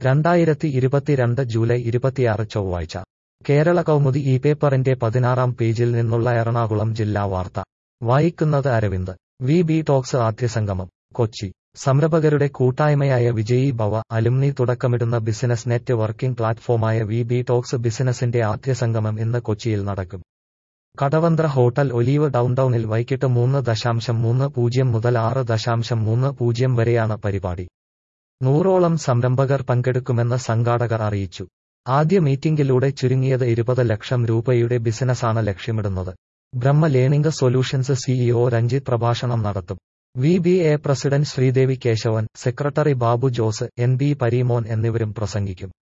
രണ്ടായിരത്തി ഇരുപത്തിരണ്ട് ജൂലൈ ഇരുപത്തിയാറ് ചൊവ്വാഴ്ച കേരള കൗമുദി ഈ പേപ്പറിന്റെ പതിനാറാം പേജിൽ നിന്നുള്ള എറണാകുളം ജില്ലാ വാർത്ത വായിക്കുന്നത് അരവിന്ദ് വി ബി ടോക്സ് ആദ്യസംഗമം കൊച്ചി സംരംഭകരുടെ കൂട്ടായ്മയായ വിജയി ഭവ അലുമിനി തുടക്കമിടുന്ന ബിസിനസ് നെറ്റ് വർക്കിംഗ് പ്ലാറ്റ്ഫോമായ വി ബി ടോക്സ് ബിസിനസിന്റെ ആദ്യസംഗമം ഇന്ന് കൊച്ചിയിൽ നടക്കും കടവന്ത്ര ഹോട്ടൽ ഒലീവ് ഡൗൺടൗണിൽ വൈകിട്ട് മൂന്ന് ദശാംശം മൂന്ന് പൂജ്യം മുതൽ ആറ് ദശാംശം മൂന്ന് പൂജ്യം വരെയാണ് പരിപാടി നൂറോളം സംരംഭകർ പങ്കെടുക്കുമെന്ന് സംഘാടകർ അറിയിച്ചു ആദ്യ മീറ്റിംഗിലൂടെ ചുരുങ്ങിയത് ഇരുപത് ലക്ഷം രൂപയുടെ ബിസിനസ്സാണ് ലക്ഷ്യമിടുന്നത് Brahma learning solutions CEO Ranjith പ്രഭാഷണം നടത്തും V B A president Sreedevi Keshavan secretary Babu Jose N B Parimon എന്നിവരും പ്രസംഗിക്കും